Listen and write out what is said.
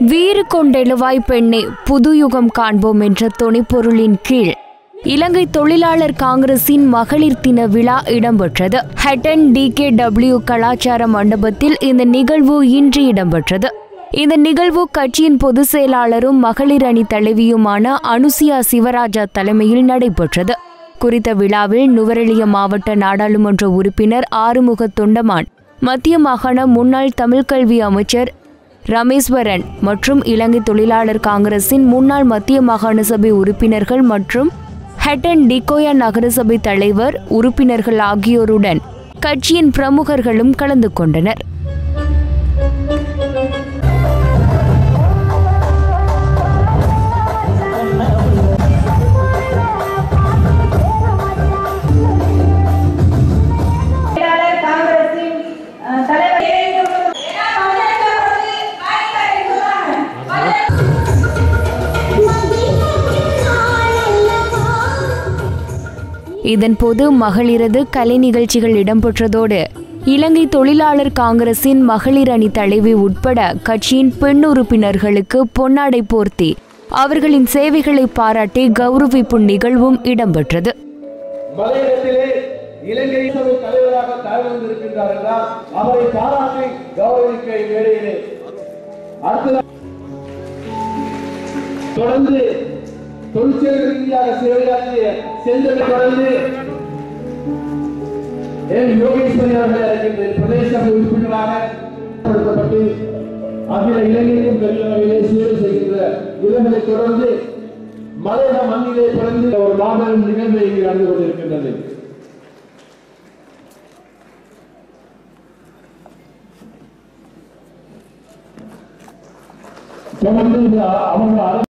வீறு கொண்டெழுவாய் பெண்ணே புதுயுகம் காண்போம் என்ற துணைப்பொருளின் கீழ் இலங்கை தொழிலாளர் காங்கிரசின் மகளிர் தின விழா இடம்பெற்றது ஹட்டன் டி கே டபிள்யூ கலாச்சார மண்டபத்தில் இந்த நிகழ்வு இன்று இடம்பெற்றது இந்த நிகழ்வு கட்சியின் பொதுச் செயலாளரும் மகளிர் அணி தலைவியுமான அனுசியா சிவராஜா தலைமையில் நடைபெற்றது குறித்த விழாவில் நுவரெலிய மாவட்ட நாடாளுமன்ற உறுப்பினர் ஆறுமுக தொண்டமான் மத்திய மாகாண முன்னாள் தமிழ் கல்வி அமைச்சர் ரமேஸ்வரன் மற்றும் இலங்கை தொழிலாளர் காங்கிரசின் முன்னாள் மத்திய மாகாண சபை உறுப்பினர்கள் மற்றும் ஹட்டன் டிகோயா நகரசபை தலைவர் உறுப்பினர்கள் ஆகியோருடன் கட்சியின் பிரமுகர்களும் கலந்து கொண்டனர் தொழிலாளர் காங்கிரசின் அஹ், தலைவர் இதன்போது மகளிரது கலை நிகழ்ச்சிகள் இடம்பெற்றதோடு இலங்கை தொழிலாளர் காங்கிரசின் மகளிர் அணி தலைவி உட்பட கட்சியின் பெண் உறுப்பினர்களுக்கு பொன்னாடை போர்த்தி அவர்களின் சேவைகளை பாராட்டி கௌரவிப்பு நிகழ்வும் இடம்பெற்றது மலையிடத்திலே இலங்கை சபை தலைவராக தலைவந்திருக்கின்றார் என்றால் அவரை பாராட்டி கௌரவிக்க இவ்வேளையிலே அடுத்ததாக தொடர்ந்து தொழிற்சங்க ரீதியாக சேவையாற்றிய செந்தனை தொடர்ந்து என் யோகேஸ்வரி அவர்கள் இருக்கின்ற பிரதேச சபை உறுப்பினராக படுத்தப்பட்டு அகில இலங்கைக்கும் பெருநிலையிலே சேவை செய்கின்ற இவர்களை தொடர்ந்து மலையக மண்ணிலே பிறந்து ஒரு மாபெரும் நிகழ்வை இங்கு நடந்து கொண்டிருக்கின்றது தொடர்ந்து இந்த அவர்கள்